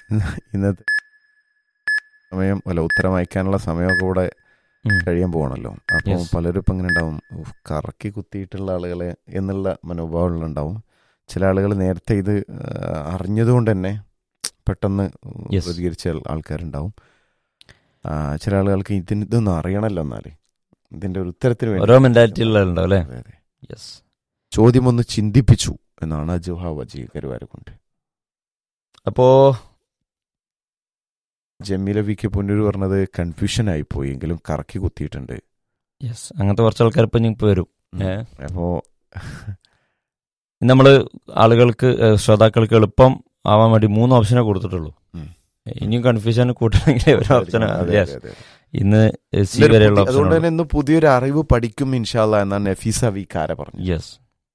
ഇന്നത്തെ സമയം അല്ല ഉത്തരം അയക്കാനുള്ള സമയമൊക്കെ കൂടെ ഉം. കഴിയാൻ പോകണല്ലോ അപ്പോൾ Yes. പലരും ഇപ്പം ഇങ്ങനെ ഉണ്ടാവും "ഉഫ്, കറക്കി കുത്തിയിട്ടുള്ള ആളുകളെ എന്നുള്ള മനോഭാവമുണ്ടാവും ചില ആളുകൾ നേരത്തെ ഇത് ആ, അറിഞ്ഞതുകൊണ്ട് തന്നെ പെട്ടെന്ന് Yes. പ്രതികരിച്ച ആൾക്കാരുണ്ടാവും ആ, ചില ആളുകൾക്ക് ഇതിന് ഇതൊന്നും അറിയണമല്ലോ എന്നാല് ഇതിന്റെ ഒരു ഉത്തരത്തിന് വേണ്ടി ഓരോ മെന്റാലിറ്റി ഉള്ളവരുണ്ടാവും അല്ലേ അതെ, അതെ. യെസ് ചോദ്യം ഒന്ന് ചിന്തിപ്പിച്ചു എന്നാണ് അജുഹ വജി കരുവാരക്കുണ്ട് അപ്പോ ജമീല വി കെ പുന്നൂർ പറഞ്ഞത് കൺഫ്യൂഷൻ ആയി പോയി എങ്കിലും കറക്കി കുത്തിയിട്ടുണ്ട് യെസ് അങ്ങനത്തെ കുറച്ച് ആൾക്കാർ ഇപ്പൊ ഇപ്പൊ വരും ഏ? അപ്പോ നമ്മൾ ആളുകൾക്ക് ഏ, ശ്രോതാക്കൾക്ക് എളുപ്പം ആവാൻ വേണ്ടി മൂന്ന് ഓപ്ഷനെ കൊടുത്തിട്ടുള്ളൂ ഉം. ഇനിയും കൺഫ്യൂഷൻ കൂട്ടണമെങ്കിൽ ഒരു ഓപ്ഷൻ അതെ, യെസ് അതെ, അതെ. ഇന്ന് സി ഇതൊരു വരെയുള്ള പുതിയ- അതുകൊണ്ട് ഓപ്ഷൻ തന്നെ ഇന്ന് പുതിയൊരു അറിവ് പഠിക്കും ഇൻഷാല്ല എന്നാണ് നഫീസ വി കാര പറഞ്ഞു യെസ്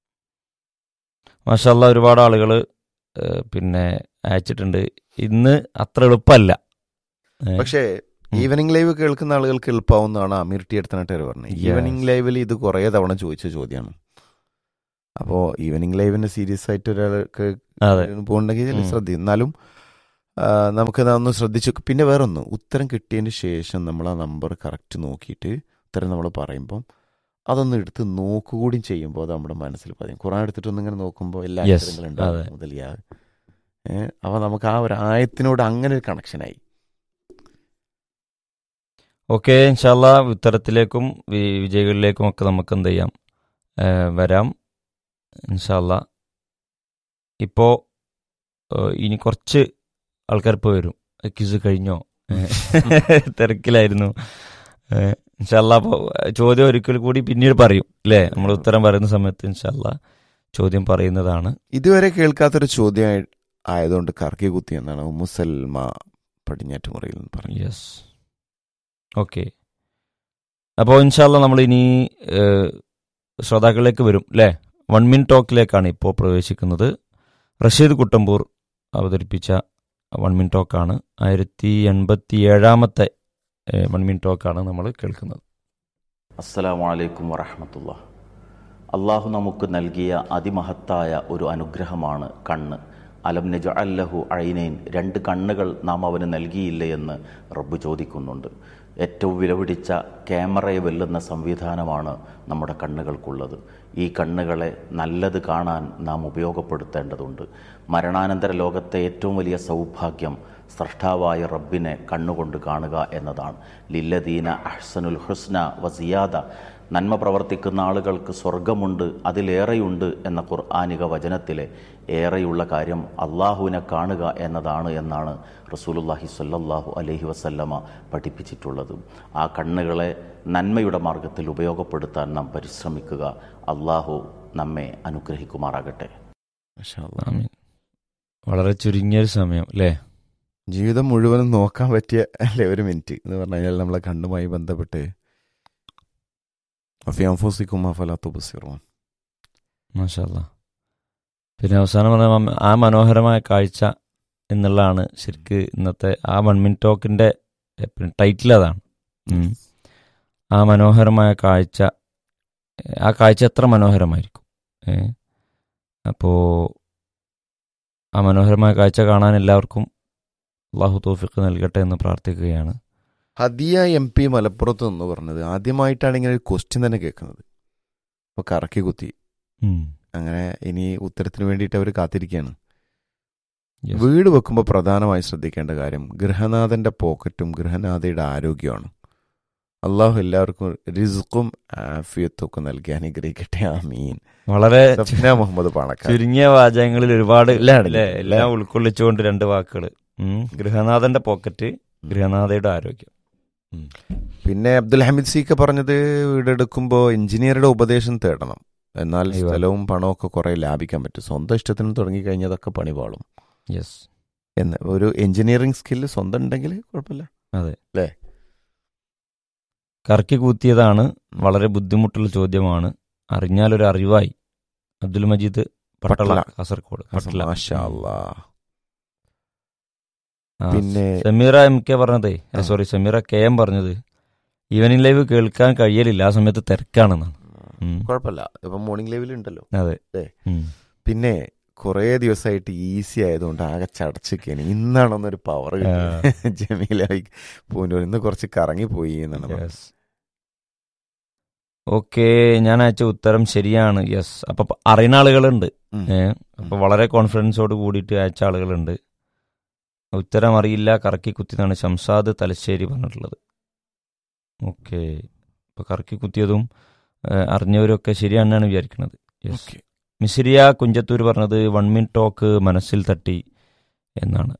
മാഷല്ല ഒരുപാട് ആളുകൾ പിന്നെ അയച്ചിട്ടുണ്ട് ഇന്ന് അത്ര എളുപ്പമല്ല ഏ, പക്ഷേ ഉം. ഈവനിങ് ലൈവ് കേൾക്കുന്ന ആളുകൾക്ക് എളുപ്പമാവുന്നതാണ് അമീർ ടി എടുത്തനായിട്ട് പറഞ്ഞത് Yes. ഈവനിങ് ലൈവിൽ ഇത് കുറേ തവണ ചോദിച്ച ചോദ്യമാണ് അപ്പോ ഈവനിങ് ലൈവിന് സീരിയസ് ആയിട്ട് ഒരാൾക്ക് അതെ പോകണമെങ്കിൽ ഉം. ശ്രദ്ധ എന്നാലും ആ, നമുക്ക് ഒന്ന് ശ്രദ്ധിച്ചു പിന്നെ വേറൊന്ന് ഉത്തരം കിട്ടിയതിന് ശേഷം നമ്മൾ ആ നമ്പർ കറക്റ്റ് നോക്കിയിട്ട് ഉത്തരം നമ്മൾ പറയുമ്പം അതൊന്ന് എടുത്ത് നോക്കുകൂടിയും ചെയ്യുമ്പോൾ അത് നമ്മുടെ മനസ്സിൽ പതിയും ഖുറാൻ എടുത്തിട്ടൊന്നും ഇങ്ങനെ നോക്കുമ്പോൾ എല്ലാ Yes, അക്ഷരങ്ങളും അതെ. ഉണ്ടാവും മുതലിയാ ഏഹ് അപ്പൊ നമുക്ക് ആ ഒരു ആയത്തിനോട് അങ്ങനെ ഒരു കണക്ഷനായി ഓക്കെ ഇൻഷാല്ല ഉത്തരത്തിലേക്കും വി- വിജയികളിലേക്കും ഒക്കെ നമുക്ക് എന്ത് ചെയ്യാം ഏ, വരാം ഇൻഷാല്ല ഇപ്പോൾ ഇനി കുറച്ച് ആൾക്കാർ ഇപ്പോൾ വരും ക്വിസ് കഴിഞ്ഞോ ഏ, തിരക്കിലായിരുന്നു ഇൻഷാല്ല അപ്പോൾ ചോദ്യം ഒരിക്കൽ കൂടി പിന്നീട് പറയും അല്ലേ നമ്മൾ ഉത്തരം പറയുന്ന സമയത്ത് ഇൻഷാല്ല ചോദ്യം പറയുന്നതാണ് ഇതുവരെ കേൾക്കാത്തൊരു ചോദ്യം ആയി- ആയതുകൊണ്ട് കറക്കി കുത്തി എന്നാണ് ഉമ്മുസൽമ പടിഞ്ഞാറ്റുമുറയിൽ നിന്ന് പറഞ്ഞു യെസ് ഓക്കെ അപ്പോൾ ഇൻഷാല്ല നമ്മൾ ഇനി ഏഹ്, ശ്രോതാക്കളിലേക്ക് വരും അല്ലേ വൺ മിൻ ടോക്കിലേക്കാണ് ഇപ്പോൾ പ്രവേശിക്കുന്നത് റഷീദ് കുട്ടമ്പൂർ അവതരിപ്പിച്ച വൺ മിൻ ടോക്കാണ് ആയിരത്തി എൺപത്തി ഏഴാമത്തെ വൺ മിൻ ടോക്കാണ് നമ്മൾ കേൾക്കുന്നത് അസ്സലാമു അലൈക്കും വറഹമത്തുള്ള അള്ളാഹു നമുക്ക് നൽകിയ അതിമഹത്തായ ഒരു അനുഗ്രഹമാണ് കണ്ണ് അലം നജ അല്ലഹു അഴൈനൈൻ രണ്ട് കണ്ണുകൾ നാം അവന് നൽകിയില്ലേ എന്ന് റബ്ബ് ചോദിക്കുന്നുണ്ട് ഏറ്റവും വിലപിടിച്ച ക്യാമറയെ വെല്ലുന്ന സംവിധാനമാണ് നമ്മുടെ കണ്ണുകൾക്കുള്ളത് ഈ കണ്ണുകളെ നല്ലത് കാണാൻ നാം ഉപയോഗപ്പെടുത്തേണ്ടതുണ്ട് മരണാനന്തര ലോകത്തെ ഏറ്റവും വലിയ സൗഭാഗ്യം സ്രഷ്ടാവായ റബ്ബിനെ കണ്ണുകൊണ്ട് കാണുക എന്നതാണ് ലില്ലദീന അഹ്സനുൽ ഹുസ്ന വസിയാദ നന്മ പ്രവർത്തിക്കുന്ന ആളുകൾക്ക് സ്വർഗമുണ്ട് അതിലേറെയുണ്ട് എന്ന ഖുർആാനിക വചനത്തിലെ ഏറെയുള്ള കാര്യം അള്ളാഹുവിനെ കാണുക എന്നതാണ് എന്നാണ് റസൂലുല്ലാഹി സ്വല്ലല്ലാഹു അലൈഹി വസല്ലമ പഠിപ്പിച്ചിട്ടുള്ളത് ആ കണ്ണുകളെ നന്മയുടെ മാർഗത്തിൽ ഉപയോഗപ്പെടുത്താൻ നാം പരിശ്രമിക്കുക അള്ളാഹു നമ്മെ അനുഗ്രഹിക്കുമാറാകട്ടെ മാഷാ അല്ലാ. ആമീൻ. വളരെ ചുരുങ്ങിയൊരു സമയം അല്ലേ ജീവിതം മുഴുവനും നോക്കാൻ പറ്റിയ അല്ലേ ഒരു മിനിറ്റ് എന്ന് പറഞ്ഞു കഴിഞ്ഞാൽ നമ്മളെ കണ്ണുമായി ബന്ധപ്പെട്ട് അഫിയാംഫോസിക്കും അഫലാത്തുബസിറുവാൻ മാഷല്ല പിന്നെ അവസാനം പറഞ്ഞ മ- ആ മനോഹരമായ കാഴ്ച എന്നുള്ളതാണ് ശരിക്ക് ഇന്നത്തെ ആ വൺ മിൻ ടോക്കിന്റെ എ, പിന്നെ ടൈറ്റിൽ അതാണ് ഉം. ആ മനോഹരമായ കാഴ്ച എ, ആ കാഴ്ച എത്ര മനോഹരമായിരിക്കും ഏ അപ്പോൾ ആ മനോഹരമായ കാഴ്ച കാണാൻ എല്ലാവർക്കും അള്ളാഹു തോഫിക്ക് നൽകട്ടെ എന്ന് പ്രാർത്ഥിക്കുകയാണ് ഹദിയ എം പി മലപ്പുറത്ത് നിന്ന് പറഞ്ഞത് ആദ്യമായിട്ടാണ് ഇങ്ങനെ ഒരു ക്വസ്റ്റ്യൻ തന്നെ കേൾക്കുന്നത് അപ്പോൾ കറക്കി കുത്തി ഉം. അങ്ങനെ ഇനി ഉത്തരത്തിന് വേണ്ടിയിട്ട് അവർ കാത്തിരിക്കുകയാണ് Yes. വീട് വെക്കുമ്പോൾ പ്രധാനമായി ശ്രദ്ധിക്കേണ്ട കാര്യം ഗൃഹനാഥന്റെ പോക്കറ്റും ഗൃഹനാഥയുടെ ആരോഗ്യമാണ് അള്ളാഹു എല്ലാവർക്കും റിസുക്കും ആഫിയത്തും ഒക്കെ നൽകി അനുഗ്രഹിക്കട്ടെ ആമീൻ വളരെ സഫ്ന മുഹമ്മദ് പാണക്കാട് ചുരുങ്ങിയ വാചകങ്ങളിൽ ഒരുപാട് എല്ലാം ഉണ്ട്. അല്ലേ എല്ലാം ഉൾക്കൊള്ളിച്ചുകൊണ്ട് രണ്ട് വാക്കുകൾ ഗൃഹനാഥന്റെ പോക്കറ്റ് ഗൃഹനാഥയുടെ ആരോഗ്യം പിന്നെ അബ്ദുൽ ഹമീദ് സീക്ക പറഞ്ഞത് വീടെടുക്കുമ്പോൾ എഞ്ചിനീയറുടെ ഉപദേശം തേടണം എന്നാൽ അയ്യോ. സ്ഥലവും പണവും ഒക്കെ കുറെ ലാഭിക്കാൻ പറ്റും സ്വന്തം ഇഷ്ടത്തിന് തുടങ്ങി കഴിഞ്ഞതൊക്കെ പണി പാളും യെസ് എന്ന് ഒരു എഞ്ചിനീയറിംഗ് സ്കില്ല് സ്വന്തം ഉണ്ടെങ്കിൽ കുഴപ്പമില്ല അതെ അല്ലേ? കറക്കി കൂത്തിയതാണ് വളരെ ബുദ്ധിമുട്ടുള്ള ചോദ്യമാണ് അറിഞ്ഞാലൊരു അറിവായി അബ്ദുൽ മജീദ് പട്ടള പട്ടള. കാസർഗോഡ് പട്ടള മാഷാ അല്ലാ. ആ, പിന്നെ സമീറ എം കെ പറഞ്ഞതേ ആ. സോറി സമീറ കെ എം പറഞ്ഞത് ഈവനിങ് ലൈവ് കേൾക്കാൻ കഴിയലില്ല ആ സമയത്ത് തിരക്കാണെന്നാണ് ഉം. കുഴപ്പമില്ല ഇപ്പൊ മോർണിംഗ് ലൈവിൽ ഉണ്ടല്ലോ അതെ അതെ. ഉം. പിന്നെ കുറേ ദിവസമായിട്ട് ഈസി ആയതുകൊണ്ട് ആകെ ചടച്ചിരിക്കുകയാണ് ഇന്നാണെന്നൊരു പവർ ജമീലായി പൂനൂർ ഇന്ന് കുറച്ച് കറങ്ങിപ്പോയി എന്നാണ് പറഞ്ഞത്. ഓക്കെ ഞാൻ അയച്ച ഉത്തരം ശരിയാണ് യെസ് അപ്പൊ പ- അറിയുന്ന ആളുകളുണ്ട് ഉം. ഏ അപ്പൊ വളരെ കോൺഫിഡൻസോട് കൂടിയിട്ട് അയച്ച ആളുകളുണ്ട് ഉത്തരം അറിയില്ല കറക്കി കുത്തി എന്നാണ് ഷംസാദ് തലശ്ശേരി പറഞ്ഞിട്ടുള്ളത് ഓക്കെ ഇപ്പൊ കറക്കി കുത്തിയതും ഏ, അറിഞ്ഞവരൊക്കെ ശരിയാണെന്നാണ് വിചാരിക്കുന്നത് യെസ് ഓക്കെ. മിസിരിയ കുഞ്ചത്തൂർ പറഞ്ഞത് വൺ മിൻ ടോക്ക് മനസ്സിൽ തട്ടി എന്നാണ്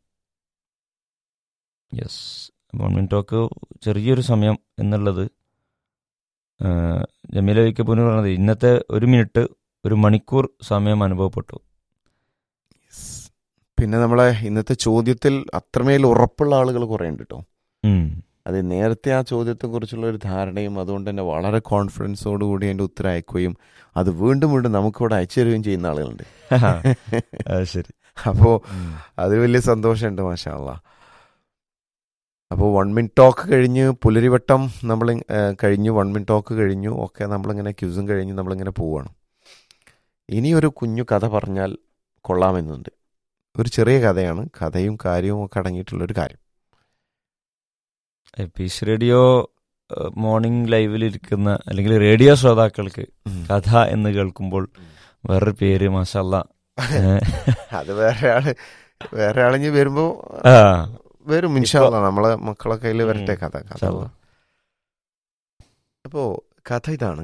യെസ് വൺ മിൻ ടോക്ക് ചെറിയൊരു സമയം എന്നുള്ളത് ആ, ജമീല വിക്കപ്പൂന് പറഞ്ഞത് ഇന്നത്തെ ഒരു മിനിറ്റ് ഒരു മണിക്കൂർ സമയം അനുഭവപ്പെട്ടു Yes. പിന്നെ നമ്മളെ ഇന്നത്തെ ചോദ്യത്തിൽ അത്രമേൽ ഉറപ്പുള്ള ആളുകൾ കുറേ ഉണ്ട് കേട്ടോ ഉം. അത് നേരത്തെ ആ ചോദ്യത്തെക്കുറിച്ചുള്ള ഒരു ധാരണയും അതുകൊണ്ട് തന്നെ വളരെ കോൺഫിഡൻസോട് കൂടി അതിൻ്റെ ഉത്തരം അയക്കുകയും അത് വീണ്ടും വീണ്ടും നമുക്കിവിടെ അയച്ചു തരികയും ചെയ്യുന്ന ആളുകളുണ്ട് അത് ശരി അപ്പോൾ ഉം. അത് വലിയ സന്തോഷമുണ്ട് മാഷാല്ല അപ്പോൾ വൺ മിൻ ടോക്ക് കഴിഞ്ഞ് പുലരിവട്ടം നമ്മൾ കഴിഞ്ഞു വൺ മിൻ ടോക്ക് കഴിഞ്ഞു ഒക്കെ നമ്മളിങ്ങനെ ക്യൂസും കഴിഞ്ഞ് നമ്മളിങ്ങനെ പോവുകയാണ് ഇനി ഒരു കുഞ്ഞു കഥ പറഞ്ഞാൽ കൊള്ളാമെന്നുണ്ട് ഒരു ചെറിയ കഥയാണ് കഥയും കാര്യവും ഒക്കെ അടങ്ങിയിട്ടുള്ളൊരു കാര്യം ഏ, പീസ് റേഡിയോ ഏഹ്, മോർണിംഗ് ലൈവിൽ ഇരിക്കുന്ന അല്ലെങ്കിൽ റേഡിയോ ശ്രോതാക്കൾക്ക് കഥ എന്ന് കേൾക്കുമ്പോൾ വേറൊരു പേര് മാഷല്ല അത് വേറെ ആള് വേറെ ആളിഞ്ഞ് വരുമ്പോ വരും ഇൻഷാല്ല നമ്മളെ മക്കളെ കയ്യിൽ വരട്ടെ കഥ കഥ ഇൻഷാല്ലാ. അപ്പോ കഥ ഇതാണ്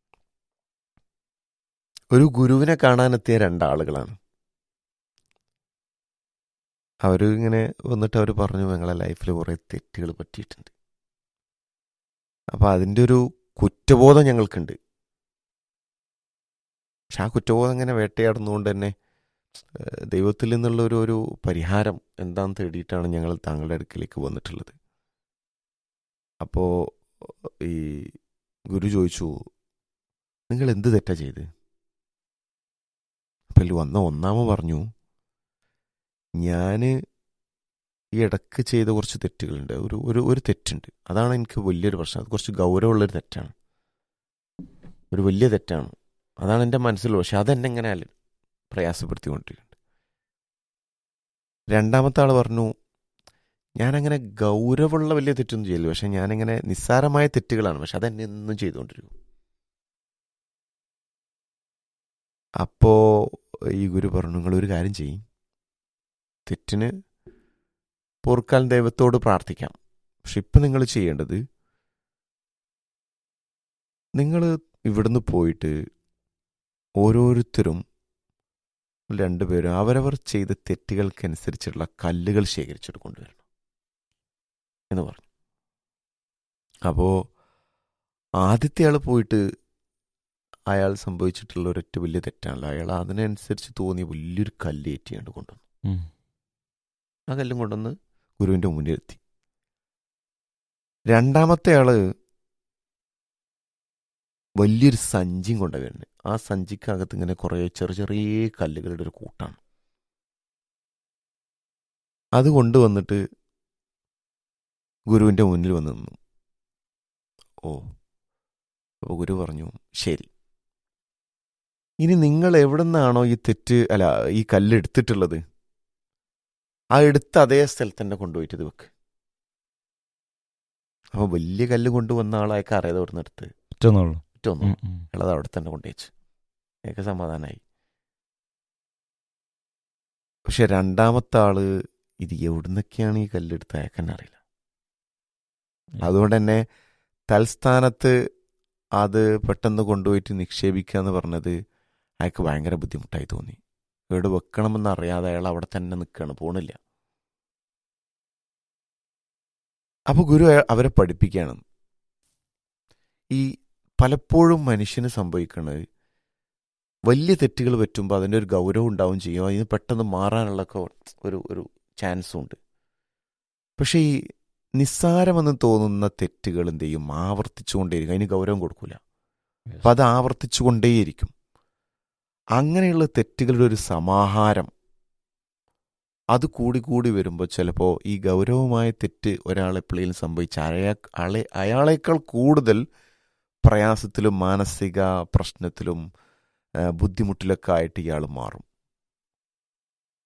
ഒരു ഗുരുവിനെ കാണാനെത്തിയ രണ്ടാളുകളാണ് അവർ ഇങ്ങനെ വന്നിട്ട് അവർ പറഞ്ഞു ഞങ്ങളെ ലൈഫിൽ കുറേ തെറ്റുകൾ പറ്റിയിട്ടുണ്ട് അപ്പോൾ അതിൻ്റെ ഒരു കുറ്റബോധം ഞങ്ങൾക്കുണ്ട് പക്ഷെ ആ കുറ്റബോധം ഇങ്ങനെ വേട്ടയാടുന്നതുകൊണ്ട് തന്നെ ഏഹ്, ദൈവത്തിൽ നിന്നുള്ള ഒരു ഒരു പരിഹാരം എന്താണെന്ന് തേടിയിട്ടാണ് ഞങ്ങൾ താങ്കളുടെ അടുക്കിലേക്ക് വന്നിട്ടുള്ളത് അപ്പോൾ ഈ ഗുരു ചോദിച്ചു നിങ്ങൾ എന്ത് തെറ്റാ ചെയ്ത് അപ്പം ഇതിൽ വന്ന ഒന്നാമ പറഞ്ഞു ഞാൻ ഈ ഇടക്ക് ചെയ്ത കുറച്ച് തെറ്റുകളുണ്ട് ഒരു ഒരു ഒരു തെറ്റുണ്ട് അതാണ് എനിക്ക് വലിയൊരു പ്രശ്നം അത് കുറച്ച് ഗൗരവമുള്ളൊരു തെറ്റാണ് ഒരു വലിയ തെറ്റാണ് അതാണ് എൻ്റെ മനസ്സിലുള്ളത് പക്ഷെ അതെന്നെ ഇങ്ങനെ അല്ല പ്രയാസപ്പെടുത്തിക്കൊണ്ടിരിക്കുന്നുണ്ട് രണ്ടാമത്തെ ആൾ പറഞ്ഞു ഞാനങ്ങനെ ഗൗരവമുള്ള വലിയ തെറ്റൊന്നും ചെയ്യില്ല പക്ഷെ ഞാനിങ്ങനെ നിസ്സാരമായ തെറ്റുകളാണ് പക്ഷെ അതെന്നെ എന്നും ചെയ്തുകൊണ്ടിരിക്കും അപ്പോ ഈ ഗുരു പറഞ്ഞു നിങ്ങൾ ഒരു കാര്യം ചെയ്യും തെറ്റിന് പൊറുക്കാൻ ദൈവത്തോട് പ്രാർത്ഥിക്കാം പക്ഷെ ഇപ്പം നിങ്ങൾ ചെയ്യേണ്ടത് നിങ്ങൾ ഇവിടുന്ന് പോയിട്ട് ഓരോരുത്തരും രണ്ടുപേരും അവരവർ ചെയ്ത തെറ്റുകൾക്കനുസരിച്ചുള്ള കല്ലുകൾ ശേഖരിച്ചിട്ട് കൊണ്ടുവരണം എന്ന് പറഞ്ഞു അപ്പോൾ ആദ്യത്തെ ആൾ പോയിട്ട് അയാൾ സംഭവിച്ചിട്ടുള്ള ഒരൊറ്റ വലിയ തെറ്റാണല്ലോ അയാൾ അതിനനുസരിച്ച് തോന്നിയ വലിയൊരു കല്ല് ഏറ്റിയാണ്ട് കൊണ്ടുവന്നു ഉം. ആ കല്ലും കൊണ്ടുവന്ന് ഗുരുവിൻ്റെ മുന്നിലെത്തി രണ്ടാമത്തെ ആള് വലിയൊരു സഞ്ചിയും കൊണ്ട വരുന്നത് ആ സഞ്ചിക്കകത്ത് ഇങ്ങനെ കുറേ ചെറിയ ചെറിയ കല്ലുകളുടെ ഒരു കൂട്ടാണ് അത് കൊണ്ടുവന്നിട്ട് ഗുരുവിൻ്റെ മുന്നിൽ വന്ന് നിന്നു ഓ അപ്പോൾ ഗുരു പറഞ്ഞു ശരി ഇനി നിങ്ങൾ എവിടെ നിന്നാണോ ഈ തെറ്റ് അല്ല ഈ കല്ല് എടുത്തിട്ടുള്ളത് ആ എടുത്ത അതേ സ്ഥലത്ത് തന്നെ കൊണ്ടുപോയിട്ട് ഇത് വെക്ക് അപ്പോൾ വലിയ കല്ല് കൊണ്ടുവന്ന ആളായൊക്കെ അറിയാതെ അവിടെ നിന്ന് എടുത്ത് പറ്റുന്നുള്ളൂ ഒറ്റൊന്നും ഉം, ഉം. ഉള്ളത് അവിടെ തന്നെ കൊണ്ടുവച്ചു എനിക്ക് സമാധാനമായി പക്ഷെ രണ്ടാമത്തെ ആള് ഇത് എവിടുന്നൊക്കെയാണ് ഈ കല്ലെടുത്ത് അയക്കാൻ അറിയില്ല അതുകൊണ്ട് തന്നെ തൽസ്ഥാനത്ത് അത് പെട്ടെന്ന് കൊണ്ടുപോയിട്ട് നിക്ഷേപിക്കുക എന്ന് പറഞ്ഞത് അയാൾക്ക് ഭയങ്കര ബുദ്ധിമുട്ടായി തോന്നി എവിടെ വെക്കണമെന്ന് അറിയാതെ അയാൾ അവിടെ തന്നെ നിൽക്കുകയാണ് പോണില്ല അപ്പോൾ ഗുരു അയ- അവരെ പഠിപ്പിക്കുകയാണ് ഈ പലപ്പോഴും മനുഷ്യന് സംഭവിക്കുന്നത് വലിയ തെറ്റുകൾ പറ്റുമ്പോൾ അതിൻ്റെ ഒരു ഗൗരവം ഉണ്ടാവും ചെയ്യും അതിന് പെട്ടെന്ന് മാറാനുള്ളൊക്കെ ഒരു ഒരു ചാൻസും ഉണ്ട് പക്ഷേ ഈ നിസ്സാരമെന്ന് തോന്നുന്ന തെറ്റുകൾ എന്ത് ചെയ്യും ആവർത്തിച്ചുകൊണ്ടേയിരിക്കും അതിന് ഗൗരവം കൊടുക്കൂല അപ്പം അത് ആവർത്തിച്ചുകൊണ്ടേയിരിക്കും അങ്ങനെയുള്ള തെറ്റുകളുടെ ഒരു സമാഹാരം അത് കൂടി കൂടി വരുമ്പോൾ ചിലപ്പോൾ ഈ ഗൗരവമായ തെറ്റ് ഒരാളെപ്പോഴേലും സംഭവിച്ച അയാ ആളെ അയാളേക്കാൾ കൂടുതൽ പ്രയാസത്തിലും മാനസിക പ്രശ്നത്തിലും ആ, ബുദ്ധിമുട്ടിലൊക്കെ ആയിട്ട് ഇയാൾ മാറും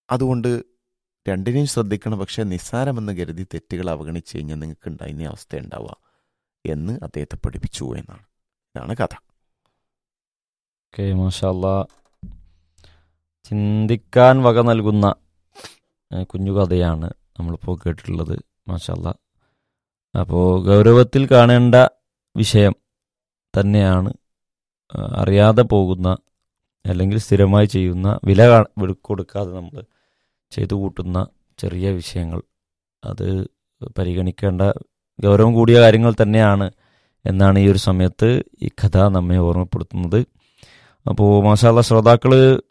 അതുകൊണ്ട് രണ്ടിനെയും ശ്രദ്ധിക്കണം പക്ഷേ നിസ്സാരമെന്ന് കരുതി തെറ്റുകൾ അവഗണിച്ച് കഴിഞ്ഞാൽ നിങ്ങൾക്ക് ഉണ്ടായിരുന്ന അവസ്ഥ ഉണ്ടാവുക എന്ന് അദ്ദേഹത്തെ പഠിപ്പിച്ചു എന്നാണ് ഇതാണ് കഥ ഓക്കെ മാഷാല്ല ചിന്തിക്കാൻ വക നൽകുന്ന ഏഹ്, കുഞ്ഞു കഥയാണ് നമ്മളിപ്പോൾ കേട്ടിട്ടുള്ളത് മാഷാല്ല അപ്പോൾ ഗൗരവത്തിൽ കാണേണ്ട വിഷയം തന്നെയാണ് ഏഹ്, അറിയാതെ പോകുന്ന അല്ലെങ്കിൽ സ്ഥിരമായി ചെയ്യുന്ന വില കാ- വില കൊടുക്കാതെ നമ്മൾ ചെയ്തു കൂട്ടുന്ന ചെറിയ വിഷയങ്ങൾ അത് പരിഗണിക്കേണ്ട ഗൗരവം കൂടിയ കാര്യങ്ങൾ തന്നെയാണ് എന്നാണ് ഈ ഒരു സമയത്ത് ഈ കഥ നമ്മെ ഓർമ്മപ്പെടുത്തുന്നത് അപ്പോൾ മാഷാല്ല ശ്രോതാക്കൾ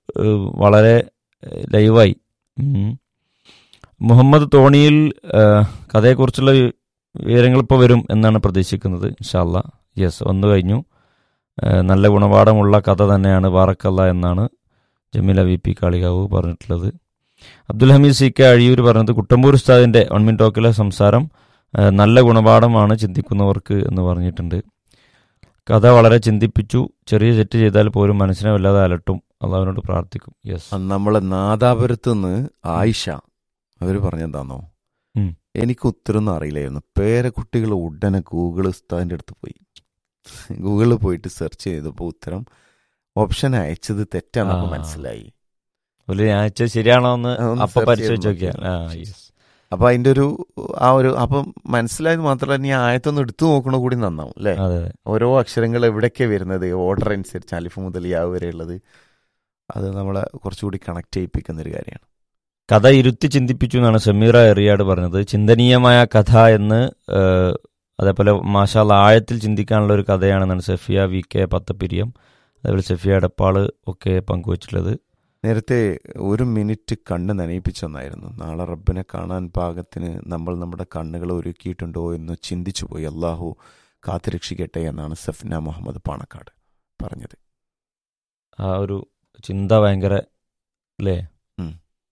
വളരെ ഏഹ്, ലൈവായി ഉം. മുഹമ്മദ് തോണിയിൽ ഏഹ്, കഥയെക്കുറിച്ചുള്ള വി- വിവരങ്ങൾ ഇപ്പോൾ വരും എന്നാണ് പ്രതീക്ഷിക്കുന്നത് ഇൻഷാല്ല യെസ് വന്നു കഴിഞ്ഞു ഏഹ്, നല്ല ഗുണപാഠമുള്ള കഥ തന്നെയാണ് വാറക്കല്ല എന്നാണ് ജമീല വി പി കാളികാവ് പറഞ്ഞിട്ടുള്ളത് അബ്ദുൽ ഹമീദ് സി കെ അഴിയൂർ പറഞ്ഞത് കുട്ടമ്പൂർ ഉസ്താദിന്റെ വൺ മിൻ ടോക്കിലെ സംസാരം ഏഹ്, നല്ല ഗുണപാഠമാണ് ചിന്തിക്കുന്നവർക്ക് എന്ന് പറഞ്ഞിട്ടുണ്ട് കഥ വളരെ ചിന്തിപ്പിച്ചു ചെറിയ തെറ്റ് ചെയ്താൽ പോലും മനസ്സിനെ വല്ലാതെ അലട്ടും അള്ളാഹുവിനോട് പ്രാർത്ഥിക്കും യെസ് അന്ന് നമ്മളെ നാദാപുരത്ത് നിന്ന് ആയിഷ അവർ പറഞ്ഞെന്താന്നോ ഉം. എനിക്ക് ഉത്തരമൊന്നും അറിയില്ലായിരുന്നു പേരക്കുട്ടികൾ ഉടനെ ഗൂഗിൾ ഉസ്താദിന്റെ അടുത്ത് പോയി ഗൂഗിളിൽ പോയിട്ട് സെർച്ച് ചെയ്തപ്പോൾ ഉത്തരം ഓപ്ഷൻ അയച്ചത് തെറ്റാണെന്ന് ആ. മനസ്സിലായി ഒരു ഞായച്ച ശരിയാണോ എന്ന് ഒന്ന് അപ്പൊ search പരിശോധിച്ച് ചെയ്ത് നോക്കിയാൽ ആ നോക്കി. യെസ് അപ്പൊ അതിന്റെ ഒരു ആ ഒരു അപ്പം മനസ്സിലായത് മാത്രമല്ല നീ ആയത്തൊന്ന് എടുത്തു നോക്കണ കൂടി നന്നാവും അല്ലേ അതെ അതെ ഓരോ അക്ഷരങ്ങൾ എവിടേക്കാണ് വരുന്നത് ഓർഡർ അനുസരിച്ച് അലിഫ് മുതൽ യാവ് വരെയുള്ളത് അത് നമ്മളെ കുറച്ചുകൂടി കണക്ട് ചെയ്യിപ്പിക്കുന്ന ഒരു കാര്യമാണ് കഥ ഇരുത്തി ചിന്തിപ്പിച്ചു എന്നാണ് സമീറ എറിയാട് പറഞ്ഞത് ചിന്തനീയമായ കഥ എന്ന് ഏഹ്, അതേപോലെ മാഷാൽ ആഴത്തിൽ ചിന്തിക്കാനുള്ള ഒരു കഥയാണെന്നാണ് സഫിയ വി കെ പത്തപ്പിരിയം അതേപോലെ സഫിയ എടപ്പാള് ഒക്കെ പങ്കുവച്ചിട്ടുള്ളത് നേരത്തെ ഒരു മിനിറ്റ് കണ്ണ് നനയിപ്പിച്ചെന്നായിരുന്നു നാളെ റബ്ബിനെ കാണാൻ പാകത്തിന് നമ്മൾ നമ്മുടെ കണ്ണുകൾ ഒരുക്കിയിട്ടുണ്ടോ എന്ന് ചിന്തിച്ചു പോയി അള്ളാഹു കാത്തുരക്ഷിക്കട്ടെ എന്നാണ് സഫ്ന മുഹമ്മദ് പാണക്കാട് പറഞ്ഞത് ആ ഒരു ചിന്ത ഭയങ്കര അല്ലേ ഉം.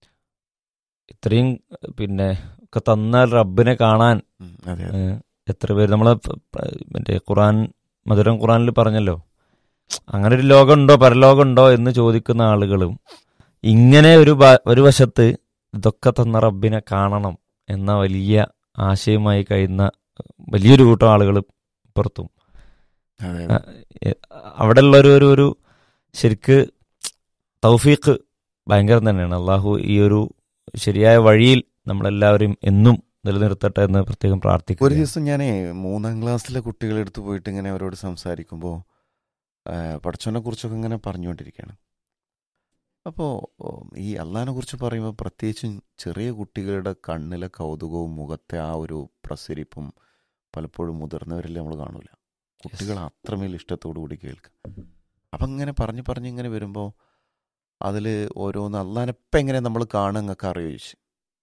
ഇത്രയും പിന്നെ ഒക്കെ തന്നാൽ റബ്ബിനെ കാണാൻ ഉം, അതെ അതെ. ഏഹ്, എത്ര പേര് നമ്മളെ പ- പ- മറ്റേ ഖുറാൻ മധുരം ഖുറാനിൽ പറഞ്ഞല്ലോ അങ്ങനെ ഒരു ലോകമുണ്ടോ പരലോകമുണ്ടോ എന്ന് ചോദിക്കുന്ന ആളുകളും ഇങ്ങനെ ഒരു ബ- ഒരു വശത്ത് ഇതൊക്കെ തന്ന റബ്ബിനെ കാണണം എന്ന വലിയ ആശയമായി കഴിയുന്ന വലിയൊരു കൂട്ടം ആളുകൾ പുറത്തും അതെ ആ, അതെ. എ- അവിടെയുള്ള ഒരു ഒരു ഒരു ശരിക്ക് തൗഫീഖ് ഭയങ്കരം തന്നെയാണ് അള്ളാഹു ഈ ഒരു ശരിയായ വഴിയിൽ നമ്മളെല്ലാവരും എന്നും നിലനിർത്തട്ടെ എന്ന് പ്രത്യേകം ഒരു പ്രാർത്ഥിക്കുന്നു ദിവസം ഞാൻ മൂന്നാം ക്ലാസ്സിലെ കുട്ടികളെ അടുത്ത് പോയിട്ട് ഇങ്ങനെ അവരോട് സംസാരിക്കുമ്പോൾ പഠിച്ചവനെ കുറിച്ചൊക്കെ ഇങ്ങനെ പറഞ്ഞുകൊണ്ടിരിക്കുകയാണ് അപ്പോൾ ഈ അള്ളഹാനെ കുറിച്ച് പറയുമ്പോൾ പ്രത്യേകിച്ചും ചെറിയ കുട്ടികളുടെ കണ്ണിലെ കൗതുകവും മുഖത്തെ ആ ഒരു പ്രസരിപ്പും പലപ്പോഴും മുതിർന്നവരിൽ നമ്മൾ കാണൂല കുട്ടികൾ അത്രമേൽ ഇഷ്ടത്തോടു കൂടി കേൾക്കുക അപ്പം ഇങ്ങനെ പറഞ്ഞ് പറഞ്ഞ് ഇങ്ങനെ വരുമ്പോൾ അതിൽ ഓരോന്ന് അള്ളഹാനെപ്പം എങ്ങനെ നമ്മൾ കാണുക എന്നൊക്കെ അറിയോ ചോദിച്ചു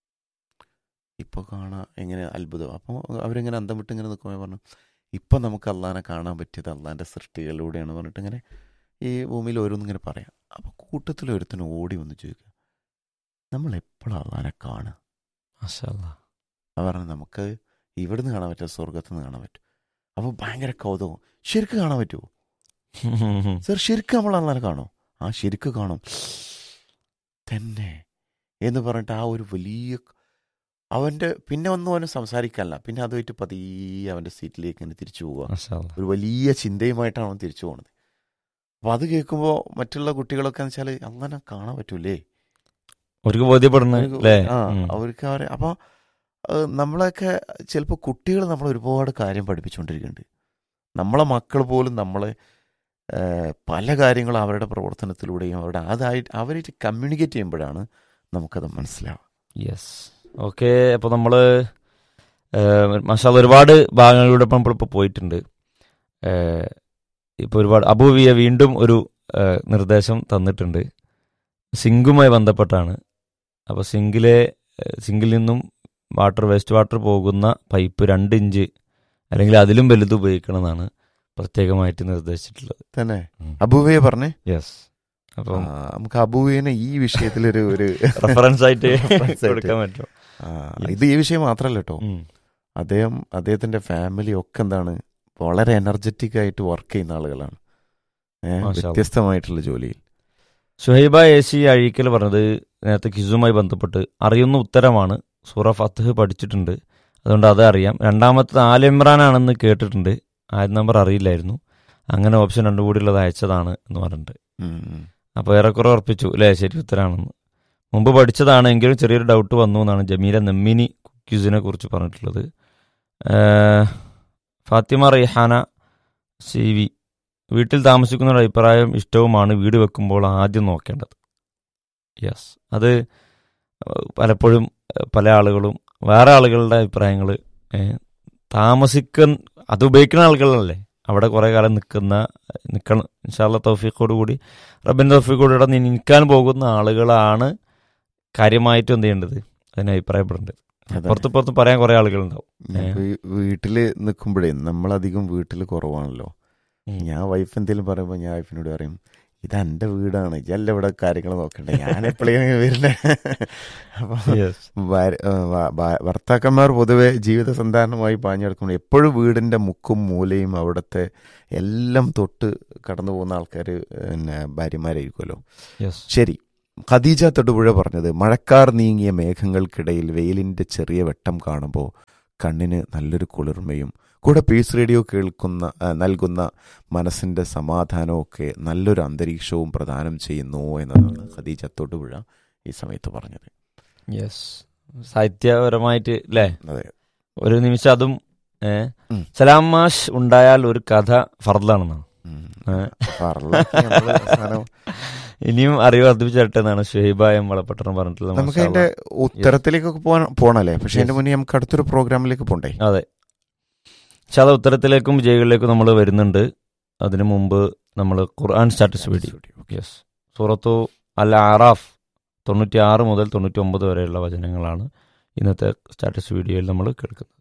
ഇപ്പോൾ കാണാൻ എങ്ങനെ അത്ഭുതം അപ്പോൾ അവരിങ്ങനെ അന്തം വിട്ട് ഇങ്ങനെ നിൽക്കുമ്പോൾ പറഞ്ഞു ഇപ്പം നമുക്ക് അള്ളാനെ കാണാൻ പറ്റിയത് അള്ളാൻ്റെ സൃഷ്ടികളിലൂടെയാണ് പറഞ്ഞിട്ട് ഇങ്ങനെ ഈ ഭൂമിയിൽ ഓരോന്നിങ്ങനെ പറയാം അപ്പോൾ കൂട്ടത്തിൽ ഒരുത്തന് ഓടി വന്ന് ചോദിക്കുക നമ്മൾ എപ്പോഴും അള്ളാനെ കാണുക മാഷാ അല്ലാ. അത് പറഞ്ഞാൽ നമുക്ക് ഇവിടുന്ന് കാണാൻ പറ്റുക സ്വർഗത്തിൽ നിന്ന് കാണാൻ പറ്റും അപ്പോൾ ഭയങ്കര കൗതുകം ശരിക്ക് കാണാൻ പറ്റുമോ സർ ശരിക്കും നമ്മൾ അള്ളാനെ കാണോ ആ ശരിക്ക് കാണും തന്നെ എന്ന് പറഞ്ഞിട്ട് ആ ഒരു വലിയ അവൻ്റെ പിന്നെ ഒന്നും അവന് സംസാരിക്കാനല്ല പിന്നെ അതുമായിട്ട് പതിയെ അവൻ്റെ സീറ്റിലേക്ക് ഇങ്ങനെ തിരിച്ചു പോവുക മാഷാ അല്ലാ. ഒരു വലിയ ചിന്തയുമായിട്ടാണ് അവൻ തിരിച്ചു പോകുന്നത് അപ്പോൾ അത് കേൾക്കുമ്പോൾ മറ്റുള്ള കുട്ടികളൊക്കെ എന്ന് വെച്ചാൽ അങ്ങനെ കാണാൻ പറ്റൂലേ അവർക്ക് ബോധ്യപ്പെടുന്നു അവർക്ക് അല്ലേ ആ ഉം. അവർക്ക് അവരെ അപ്പോൾ നമ്മളെയൊക്കെ ചിലപ്പോൾ കുട്ടികൾ നമ്മൾ ഒരുപാട് കാര്യം പഠിപ്പിച്ചുകൊണ്ടിരിക്കുന്നുണ്ട് നമ്മളെ മക്കൾ പോലും നമ്മളെ ഏഹ്, പല കാര്യങ്ങളും അവരുടെ പ്രവർത്തനത്തിലൂടെയും അവരുടെ അതായിട്ട് അവരായിട്ട് കമ്മ്യൂണിക്കേറ്റ് ചെയ്യുമ്പോഴാണ് നമുക്കത് മനസ്സിലാവുക യെസ് ഓക്കെ അപ്പോൾ നമ്മൾ മഷാല ഒരുപാട് ഭാഗങ്ങളിലൂടെ ഇപ്പം നമ്മളിപ്പോൾ പോയിട്ടുണ്ട് ഇപ്പോൾ ഒരുപാട് അബൂവിയ വീണ്ടും ഒരു ഏഹ്, നിർദ്ദേശം തന്നിട്ടുണ്ട് സിങ്കുമായി ബന്ധപ്പെട്ടാണ് അപ്പോൾ സിങ്കിലെ ഏഹ്, സിങ്കിൽ നിന്നും വാട്ടർ വേസ്റ്റ് വാട്ടർ പോകുന്ന പൈപ്പ് രണ്ട് ഇഞ്ച് അല്ലെങ്കിൽ അതിലും വലുത് ഉപയോഗിക്കണമെന്നാണ് പ്രത്യേകമായിട്ട് നിർദ്ദേശിച്ചിട്ടുള്ളത് തന്നെ അബൂവയെ പറഞ്ഞേ യെസ് അപ്പം ആ, നമുക്ക് അബൂവേനെ ഈ വിഷയത്തിലൊരു ഒരു റെഫറൻസ് ആയിട്ട് Reference ആയിട്ട്. കൊടുക്കാൻ പറ്റും ആ, ഇത് ഈ വിഷയം മാത്രമല്ല കേട്ടോ ഉം. അദ്ദേഹം അദ്ദേഹത്തിന്റെ ഫാമിലി ഒക്കെ എന്താണ് വളരെ എനർജറ്റിക് ആയിട്ട് വർക്ക് ചെയ്യുന്ന ആളുകളാണ് ഏ, മാഷാ അല്ലാ. വ്യത്യസ്തമായിട്ടുള്ള ജോലിയിൽ ഷുഹൈബ എ സി അഴീക്കൽ പറഞ്ഞത് നേരത്തെ കിസുമായി ബന്ധപ്പെട്ട് അറിയുന്ന ഉത്തരമാണ് സൂറ ഫത്തഹ് പഠിച്ചിട്ടുണ്ട് അതുകൊണ്ട് അത് അറിയാം രണ്ടാമത്തത് ആൽ ഇമ്രാനാണെന്ന് കേട്ടിട്ടുണ്ട് ആദ്യ നമ്പർ അറിയില്ലായിരുന്നു അങ്ങനെ ഓപ്ഷൻ രണ്ടു കൂടി ഉള്ളത് അയച്ചതാണ് എന്ന് പറഞ്ഞിട്ട് ഉം, ഉം. അപ്പോൾ ഏറെക്കുറെ ഉറപ്പിച്ചു അല്ലേ ശരി ഉത്തരാണെന്ന് മുമ്പ് പഠിച്ചതാണ് എങ്കിലും ചെറിയൊരു ഡൗട്ട് വന്നു എന്നാണ് ജമീല നെമ്മിനി കുക്കീസിനെ കുറിച്ച് പറഞ്ഞിട്ടുള്ളത് ഏഹ്, ഫാത്തിമ റൈഹാന സി വി വീട്ടിൽ താമസിക്കുന്നവരുടെ അഭിപ്രായം ഇഷ്ടവുമാണ് വീട് വെക്കുമ്പോൾ ആദ്യം നോക്കേണ്ടത് യെസ് അത് പലപ്പോഴും ഏഹ്, പല ആളുകളും വേറെ ആളുകളുടെ അഭിപ്രായങ്ങൾ താമസിക്കുന്ന അത് ഉപയോഗിക്കുന്ന ആളുകളല്ലേ അവിടെ കുറേ കാലം നിൽക്കുന്ന നിൽക്കണം ഇൻഷാല്ല തൗഫീഖോട് കൂടി റബ്ബിൻ്റെ തൗഫീഖോട് ഇവിടെ നിൽക്കാൻ പോകുന്ന ആളുകളാണ് കാര്യമായിട്ടും എന്ത് ചെയ്യേണ്ടത് അതിന് അഭിപ്രായപ്പെടേണ്ടത് അതാണ്. പുറത്ത് പുറത്ത് പറയാൻ കുറേ ആളുകളുണ്ടാവും ഇപ്പൊ ഈ വീട്ടില് നിൽക്കുമ്പോഴേ നമ്മളധികം വീട്ടിൽ കുറവാണല്ലോ ഞാൻ വൈഫ് എന്തെങ്കിലും പറയുമ്പോൾ ഞാൻ വൈഫിനോട് പറയും ഇത് എൻ്റെ വീടാണ് ഇതല്ല ഇവിടെ കാര്യങ്ങൾ നോക്കണ്ടേ ഞാൻ എപ്പോഴെങ്കിലും വരുന്നേ അപ്പൊ ഭാര്യ- ആ, വ- ഭ- ഭർത്താക്കന്മാർ പൊതുവെ ജീവിത സന്ധാരണമായി പാഞ്ഞെടുക്കുമ്പോൾ എപ്പോഴും വീടിന്റെ മുക്കും മൂലയും അവിടുത്തെ എല്ലാം തൊട്ട് കടന്നു പോകുന്ന ആൾക്കാർ പിന്നെ ഭാര്യമാരായിരിക്കുമല്ലോ യെസ് ശരി ഖദീജ തൊടുപുഴ പറഞ്ഞത് മഴക്കാർ നീങ്ങിയ മേഘങ്ങൾക്കിടയിൽ വെയിലിന്റെ ചെറിയ വെട്ടം കാണുമ്പോൾ കണ്ണിന് നല്ലൊരു കുളിർമയും കൂടെ പീസ് റേഡിയോ കേൾക്കുന്ന ആ, നൽകുന്ന മനസ്സിന്റെ സമാധാനവും ഒക്കെ നല്ലൊരു അന്തരീക്ഷവും പ്രദാനം ചെയ്യുന്നു എന്നതാണ് ഖദീജ തൊടുപുഴ ഈ സമയത്ത് പറഞ്ഞത് യെസ് സാഹിത്യപരമായിട്ട് അല്ലേ അതെ ഒരു നിമിഷം അതും ഏ, ഉം. സലാം മാഷ് ഉണ്ടായാൽ ഒരു കഥ ഫർദാണെന്നാണ് ഉം. ഏ. അപ്പൊ അറുപതൊക്കെ നമ്മള് അവസാനം ഇനിയും അറിവ് വർദ്ധിപ്പിച്ചു തരട്ടെ എന്നാണ് ഷുഹൈബ എം വളപട്ടണം പറഞ്ഞിട്ടുള്ളത് നമുക്ക് മാഷാ അതിന്റെ ഉത്തരത്തിലേക്കൊക്കെ പോകാൻ പോണല്ലേ പക്ഷെ അതിന്റെ Yes. മുന്നേ നമുക്ക് അടുത്തൊരു പ്രോഗ്രാമിലേക്ക് പോണ്ടേ അതെ പക്ഷെ അത് ഉത്തരത്തിലേക്കും വിജയികളിലേക്കും നമ്മൾ വരുന്നുണ്ട് അതിനു മുമ്പ് നമ്മൾ ഖുർആൻ സ്റ്റാറ്റസ് വീഡിയോ യെസ് സൂറത്തു അൽ ആറാഫ് തൊണ്ണൂറ്റി ആറ് മുതൽ തൊണ്ണൂറ്റി ഒമ്പത് വരെയുള്ള വചനങ്ങളാണ് ഇന്നത്തെ സ്റ്റാറ്റസ് വീഡിയോയിൽ നമ്മൾ കേൾക്കുന്നത്